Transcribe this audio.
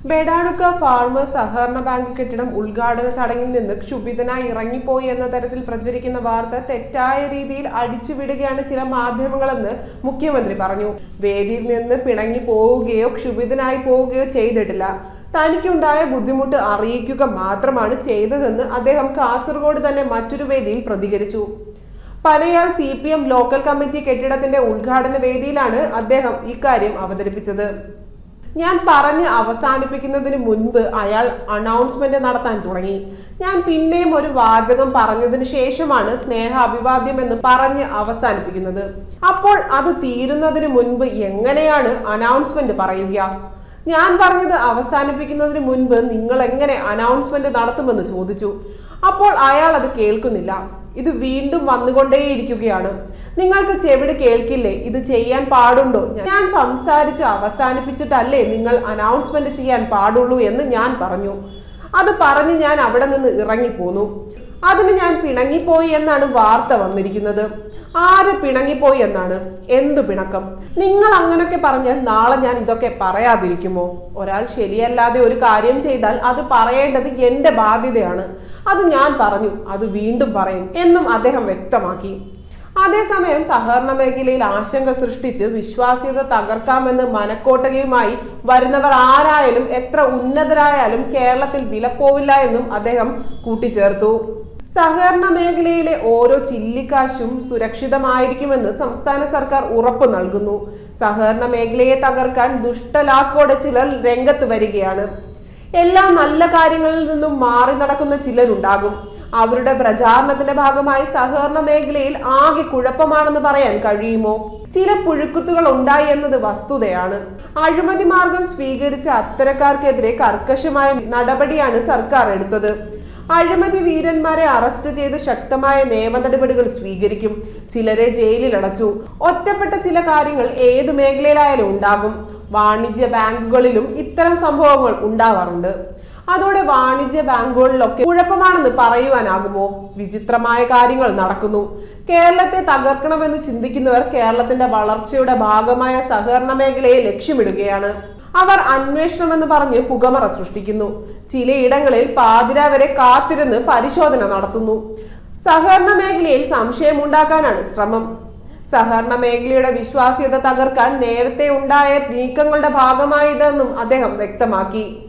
ബെഡാടുക്ക farmers സഹകരണ bank കെട്ടിടം ഉദ്ഘാടന ചടങ്ങിൽ നിന്ന് ക്ഷുഭിതനായി ഇറങ്ങിപ്പോയി എന്ന തരത്തിൽ പ്രചരിക്കുന്ന വാർത്ത തെറ്റായ രീതിയിൽ അടിച്ചുവിടുകയാണ് ചില മാധ്യമങ്ങളെന്ന് മുഖ്യമന്ത്രി പറഞ്ഞു വേദിയിൽ നിന്ന് പിണങ്ങി പോവുകയോ ക്ഷുഭിതനായി പോവുകയോ ചെയ്തിട്ടില്ല തനിക്കുണ്ടായ ബുദ്ധിമുട്ട് അറിയിക്കുക മാത്രമാണ് ചെയ്തതെന്ന് അദ്ദേഹം കാസർഗോഡ് തന്നെ മറ്റൊരു വേദിയിൽ പ്രതികരിച്ചു Panayal C P M local committee കെട്ടിടത്തിന്റെ ഉദ്ഘാടന വേദിയിലാണ് അദ്ദേഹം ഇക്കാര്യം അവതരിപ്പിച്ചത് ഞാൻ പറഞ്ഞ് അവസാനിപ്പിക്കുന്നതിന് മുൻപ് അയാൾ അനൗൺസ്മെന്റ് നടത്താൻ തുടങ്ങി ഞാൻ പിന്നെയും ഒരു വാചകം പറഞ്ഞതിന് ശേഷമാണ് സ്നേഹ അഭിവാദ്യം എന്ന് പറഞ്ഞ് അവസാനിപ്പിക്കുന്നത് അപ്പോൾ അത് തീരുന്നതിന് മുൻപ് എങ്ങനെയാണ് അനൗൺസ്മെന്റ് പറയുക ഞാൻ പറഞ്ഞത് അവസാനിപ്പിക്കുന്നതിന് മുൻപ് നിങ്ങൾ എങ്ങനെ അനൗൺസ്മെന്റ് നടത്തുമെന്ന് ചോദിച്ചു അപ്പോൾ അയാൾ അത് കേൾക്കുന്നില്ല ഇത് വീണ്ടും വന്നുകൊണ്ടേയിരിക്കുകയാണ് നിങ്ങൾക്ക് ചെവിട് കേൾക്കില്ലേ ഇത് ചെയ്യാൻ പാടുണ്ടോ ഞാൻ സംസാരിച്ച് അവസാനിപ്പിച്ചിട്ടല്ലേ നിങ്ങൾ അനൗൺസ്മെന്റ് ചെയ്യാൻ പാടുള്ളൂ എന്ന് ഞാൻ പറഞ്ഞു അത് പറഞ്ഞ് ഞാൻ അവിടെ നിന്ന് ഇറങ്ങിപ്പോന്നു അതിന് ഞാൻ പിണങ്ങിപ്പോയി എന്നാണ് വാർത്ത വന്നിരിക്കുന്നത് ആര് പിണങ്ങിപ്പോയി എന്നാണ് എന്തു പിണക്കം നിങ്ങൾ അങ്ങനൊക്കെ പറഞ്ഞാൽ നാളെ ഞാൻ ഇതൊക്കെ പറയാതിരിക്കുമോ ഒരാൾ ശരിയല്ലാതെ ഒരു കാര്യം ചെയ്താൽ അത് പറയേണ്ടത് എന്റെ ബാധ്യതയാണ് അത് ഞാൻ പറഞ്ഞു അത് വീണ്ടും പറയും എന്നും അദ്ദേഹം വ്യക്തമാക്കി അതേസമയം സഹകരണ മേഖലയിൽ ആശങ്ക സൃഷ്ടിച്ച് വിശ്വാസ്യത തകർക്കാമെന്ന് മനക്കോട്ടകയുമായി വരുന്നവർ ആരായാലും എത്ര ഉന്നതരായാലും കേരളത്തിൽ വിലപ്പോവില്ല എന്നും അദ്ദേഹം കൂട്ടിച്ചേർത്തു സഹകരണ മേഖലയിലെ ഓരോ ചില്ലിക്കാശും സുരക്ഷിതമായിരിക്കുമെന്ന് സംസ്ഥാന സർക്കാർ ഉറപ്പു നൽകുന്നു സഹകരണ മേഖലയെ തകർക്കാൻ ദുഷ്ടലാക്കോടെ ചിലർ രംഗത്ത് വരികയാണ് എല്ലാ നല്ല കാര്യങ്ങളിൽ നിന്നും മാറി നടക്കുന്ന ചിലരുണ്ടാകും അവരുടെ പ്രചാരണത്തിന്റെ ഭാഗമായി സഹകരണ മേഖലയിൽ ആകെ കുഴപ്പമാണെന്ന് പറയാൻ കഴിയുമോ ചില പുഴുക്കുത്തുകൾ ഉണ്ടായി എന്നത് വസ്തുതയാണ് അഴിമതി മാർഗം സ്വീകരിച്ച അത്തരക്കാർക്കെതിരെ കർക്കശമായ നടപടിയാണ് സർക്കാർ എടുത്തത് അഴിമതി വീരന്മാരെ അറസ്റ്റ് ചെയ്ത് ശക്തമായ നിയമ നടപടികൾ സ്വീകരിക്കും ചിലരെ ജയിലിൽ അടച്ചു ഒറ്റപ്പെട്ട ചില കാര്യങ്ങൾ ഏത് മേഖലയിലായാലും ഉണ്ടാകും വാണിജ്യ ബാങ്കുകളിലും ഇത്തരം സംഭവങ്ങൾ ഉണ്ടാവാറുണ്ട് അതോടെ വാണിജ്യ ബാങ്കുകളിലൊക്കെ കുഴപ്പമാണെന്ന് പറയുവാനാകുമോ വിചിത്രമായ കാര്യങ്ങൾ നടക്കുന്നു കേരളത്തെ തകർക്കണമെന്ന് ചിന്തിക്കുന്നവർ കേരളത്തിന്റെ വളർച്ചയുടെ ഭാഗമായ സഹകരണ മേഖലയെ ലക്ഷ്യമിടുകയാണ് അവർ അന്വേഷണം എന്ന് പറഞ്ഞ് പുകമറ സൃഷ്ടിക്കുന്നു ചിലയിടങ്ങളിൽ പാതിര വരെ കാത്തിരുന്ന് പരിശോധന നടത്തുന്നു സഹകരണ മേഖലയിൽ സംശയമുണ്ടാക്കാനാണ് ശ്രമം സഹകരണ മേഖലയുടെ വിശ്വാസ്യത തകർക്കാൻ നേരത്തെ ഉണ്ടായ നീക്കങ്ങളുടെ ഭാഗമായതെന്നും അദ്ദേഹം വ്യക്തമാക്കി